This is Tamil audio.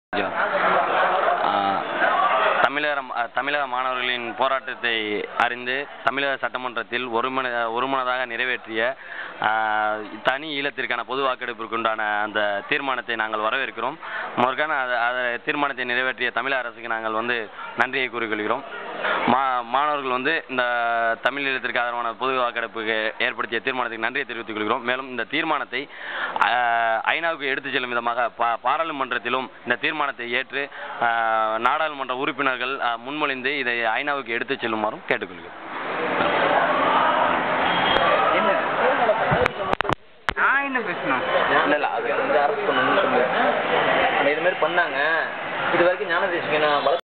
தமிழக தமிழக மாணவர்களின் போராட்டத்தை அறிந்து தமிழக சட்டமன்றத்தில் ஒருமன ஒருமனதாக நிறைவேற்றிய ஆ, தனி ஈழத்திற்கான பொது வாக்கெடுப்பிற்குண்டான அந்த தீர்மானத்தை நாங்கள் வரவேற்கிறோம் முதற்கான அது அது தீர்மானத்தை நிறைவேற்றிய தமிழக அரசுக்கு நாங்கள் வந்து நன்றியை கூறிக்கொள்கிறோம் மா மாணவர்கள் வந்து இந்த தமிழ் ஈழத்திற்கு ஆதரவான பொது வாக்கெடுப்புக்கு ஏற்படுத்திய தீர்மானத்துக்கு நன்றியை தெரிவித்துக் கொள்கிறோம் மேலும் இந்த தீர்மானத்தை ஆ, ஐநாவுக்கு எடுத்துச் செல்லும் விதமாக பா பாராளுமன்றத்திலும் இந்த தீர்மானத்தை ஏற்று ஆ, நாடாளுமன்ற உறுப்பினர்கள் ஆ, முன்மொழிந்து இதை ஐநாவுக்கு எடுத்துச் செல்லுமாறும் கேட்டுக்கொள்கிறோம் என்ன நான் என்ன பேசணும் இல்ல இல்ல அது வந்து அரசு பண்ணணும்னு சொல்லி இது மாதிரி பண்ணாங்க இது வரைக்கும் ஞான தேசிகன்